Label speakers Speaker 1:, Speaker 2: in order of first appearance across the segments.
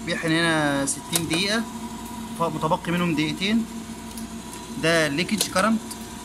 Speaker 1: بيحقن هنا 60 دقيقة متبقي منهم دقيقتين ده ليكج كرنت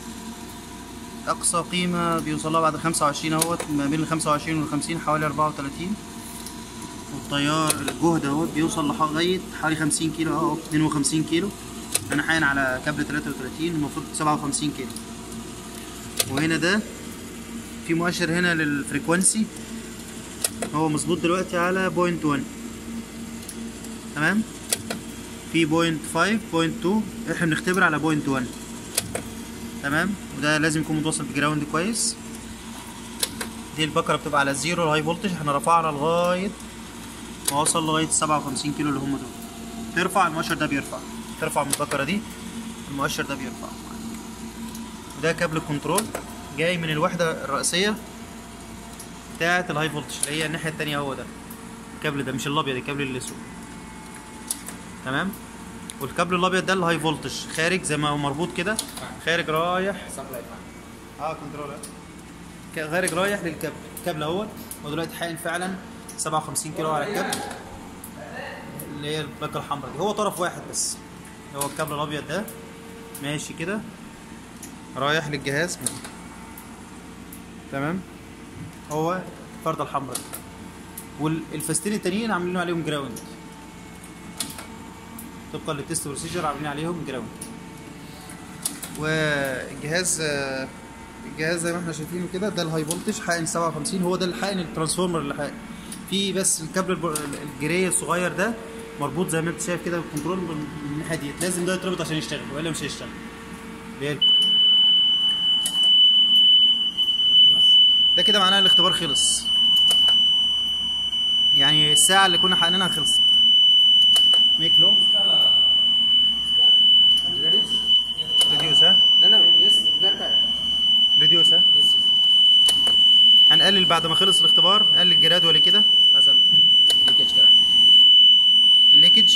Speaker 1: اقصى قيمة بيوصل لها بعد 25 اهوت ما بين ال 25 وال 50 حوالي 34 والتيار الجهد اهوت بيوصل لغاية حوالي 50 كيلو اهو 52 كيلو انا حاين على كابل 33 المفروض 57 كيلو وهنا ده في مؤشر هنا للفريكوانسي هو مظبوط دلوقتي على بوينت 1 تمام في بوينت 5 بوينت 2 احنا بنختبر على بوينت 1 تمام وده لازم يكون متوصل بجراوند كويس دي البكره بتبقى على الزيرو الهاي فولتج احنا رفعنا لغايه ما وصل لغايه 57 كيلو اللي هم دول ترفع المؤشر ده بيرفع ترفع من البكره دي المؤشر ده بيرفع وده كابل كنترول جاي من الوحده الرئيسيه بتاعه الهاي فولتج اللي هي الناحيه التانية هو ده الكابل ده مش الابيض الكابل الاسود تمام والكابل الابيض ده الهاي فولتج خارج زي ما هو مربوط كده خارج رايح
Speaker 2: سبلاي
Speaker 1: اه كنترول خارج رايح للكابل الكابل اهوت هو دلوقتي حاقن فعلا 57 كيلو على الكابل اللي هي الباكه الحمراء دي هو طرف واحد بس اللي هو الكابل الابيض ده ماشي كده رايح للجهاز تمام هو الفرده الحمراء دي والفاستين التانيين عاملين عليهم جراوند طبقا للتست بروسيجر عاملين عليهم جراوند والجهاز آه، الجهاز زي ما احنا شايفينه كده ده الهاي فولتج حقن 57 هو ده الحقن الترانسفورمر اللي حقن في بس الكابل الب- الجري الصغير ده مربوط زي ما انت شايف كده بالكنترول من من الناحيه دي لازم ده يتربط عشان يشتغل والا مش هيشتغل اللي هي ال- ده كده معناه الاختبار خلص يعني الساعه اللي كنا حقنينها خلصت ميك لو ريديوس ها
Speaker 2: No, no, yes, that guy.
Speaker 1: ريديوس ها
Speaker 2: Yes, yes.
Speaker 1: هنقلل بعد ما خلص الاختبار نقلل جرادولي كده
Speaker 2: حسب leakage current.
Speaker 1: الليكج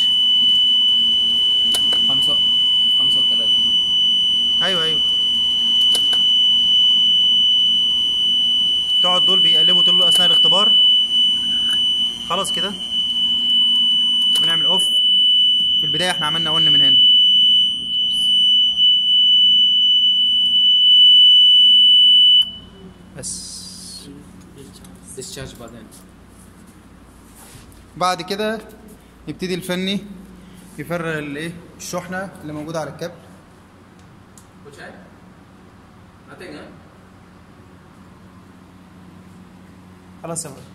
Speaker 2: خمسة خمسة وثلاثة
Speaker 1: ايوه ايوه تقعد دول بيقلبوا طول اثناء الاختبار خلاص كده ونعمل اوف في البدايه احنا عملنا ون من هنا بس
Speaker 2: discharge بعدين
Speaker 1: بعد كده يبتدي الفني يفرغ الايه الشحنه اللي موجوده على الكابل
Speaker 2: Which eye? Nothing, huh?
Speaker 1: خلاص يا باشا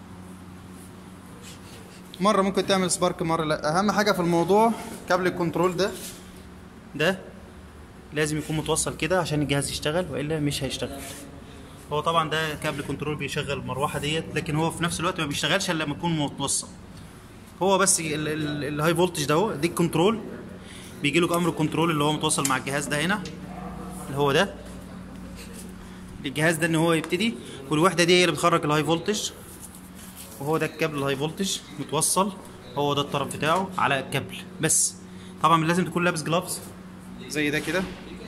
Speaker 1: مرة ممكن تعمل سبارك مرة لا أهم حاجة في الموضوع كابل الكنترول ده ده لازم يكون متوصل كده عشان الجهاز يشتغل وإلا مش هيشتغل هو طبعا ده كابل كنترول بيشغل المروحة ديت لكن هو في نفس الوقت ما بيشتغلش إلا لما يكون متوصل هو بس ال- ال- الهاي فولتج ده هو دي الكنترول بيجي له امر كنترول اللي هو متوصل مع الجهاز ده هنا اللي هو ده الجهاز ده ان هو يبتدي والوحده دي هي اللي بتخرج الهاي فولتج وهو ده الكابل الهاي فولتج متوصل هو ده الطرف بتاعه على الكابل بس طبعا لازم تكون لابس جلافز زي ده كده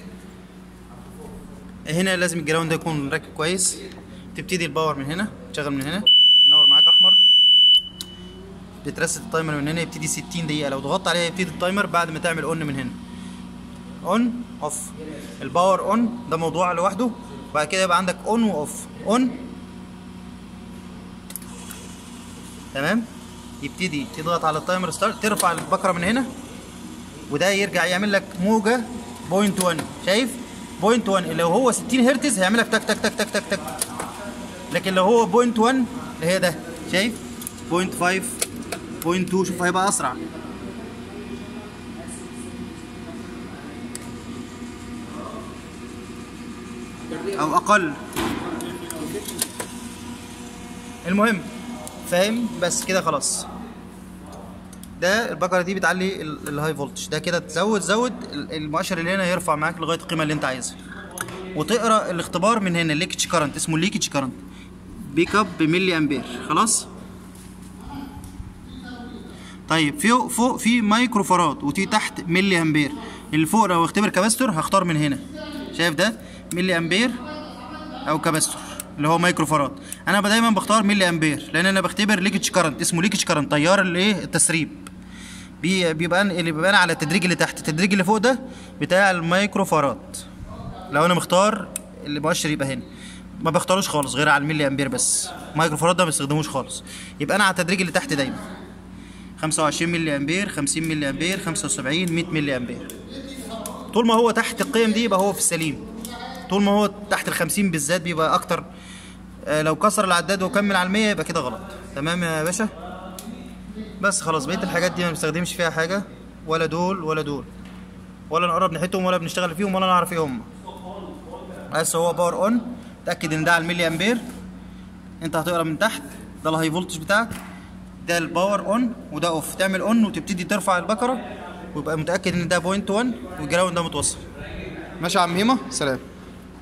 Speaker 1: هنا لازم الجراوند ده يكون راكب كويس تبتدي الباور من هنا تشغل من هنا ينور معاك احمر بترست التايمر من هنا يبتدي 60 دقيقه لو ضغطت عليها يبتدي التايمر بعد ما تعمل اون من هنا اون اوف الباور اون ده موضوع لوحده وبعد كده يبقى عندك اون واوف اون تمام يبتدي تضغط على التايمر ستارت ترفع البكره من هنا وده يرجع يعمل لك موجه بوينت 1 شايف بوينت 1 لو هو 60 هرتز هيعمل لك تك تك تك تك تك تك لكن لو هو بوينت 1 اللي هي ده شايف بوينت 5 بوينت 2 شوف هيبقى اسرع او اقل المهم فاهم بس كده خلاص ده البكره دي بتعلي ال- الهاي فولتج ده كده تزود زود ال- المؤشر اللي هنا يرفع معاك لغايه القيمه اللي انت عايزها وتقرا الاختبار من هنا ليكج كارنت اسمه ليكج كارنت بيك اب بملي امبير خلاص طيب فوق فوق في مايكرو فراد وفي تحت ملي امبير اللي فوق لو اختبر كاباستور هختار من هنا شايف ده ملي امبير او كاباستور اللي هو مايكرو فراد انا دايما بختار ملي امبير لان انا بختبر ليكج كارنت اسمه ليكج كارنت تيار الايه التسريب بي- بيبقى اللي بيبقى على التدريج اللي تحت التدريج اللي فوق ده بتاع المايكرو فاراد لو انا مختار اللي مؤشر يبقى هنا ما بختاروش خالص غير على الملي امبير بس مايكرو فاراد ده ما بستخدموش خالص يبقى انا على التدريج اللي تحت دايما 25 ملي امبير 50 ملي امبير 75 100 ملي امبير طول ما هو تحت القيم دي يبقى هو في السليم طول ما هو تحت ال 50 بالذات بيبقى اكتر آه، لو كسر العداد وكمل على 100 يبقى كده غلط تمام يا باشا بس خلاص بقيه الحاجات دي ما بنستخدمش فيها حاجه ولا دول ولا دول ولا نقرب ناحيتهم ولا بنشتغل فيهم ولا نعرف ايه هم بس هو باور اون تاكد ان ده على الملي امبير انت هتقرا من تحت ده الهاي فولتج بتاعك ده الباور اون وده اوف تعمل اون وتبتدي ترفع البكره ويبقى متاكد ان ده بوينت 1 والجراوند ده متوصل ماشي يا عم هيما سلام